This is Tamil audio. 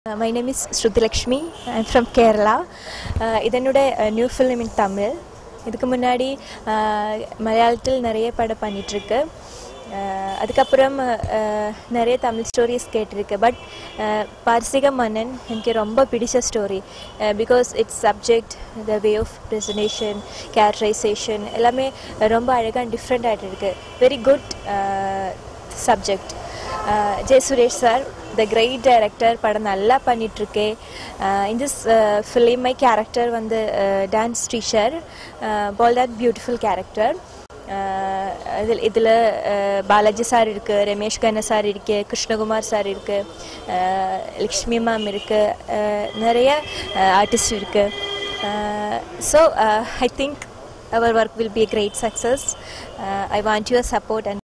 My name is Shrutilakshmi I'm from Kerala இதனோட நியூ ஃபிலிம் இன் தமிழ் இதுக்கு முன்னாடி uh, மலையாளத்தில் நிறைய படம் பண்ணிகிட்ருக்கு அதுக்கப்புறம் uh, நிறைய தமிழ் ஸ்டோரிஸ் கேட்டிருக்கு பட் பாரசீக மன்னன் எனக்கு ரொம்ப பிடிச்ச story because it's subject the way of presentation characterization எல்லாமே ரொம்ப அழகாக டிஃப்ரெண்ட் ஆகிட்டு இருக்கு very good subject Jai Suresh sir the great director படம் நல்லா பண்ணிகிட்ருக்கு இந்த ஃபிலிம் மை கேரக்டர் வந்து dance teacher Paul that beautiful character இதில் இதில் பாலாஜி சார் இருக்குது ரமேஷ் கண்ண சார் இருக்கு கிருஷ்ணகுமார் சார் இருக்குது லக்ஷ்மி மேம் இருக்குது நிறைய ஆர்டிஸ்ட் இருக்குது so I think our work will be a great success. Uh, I want your support and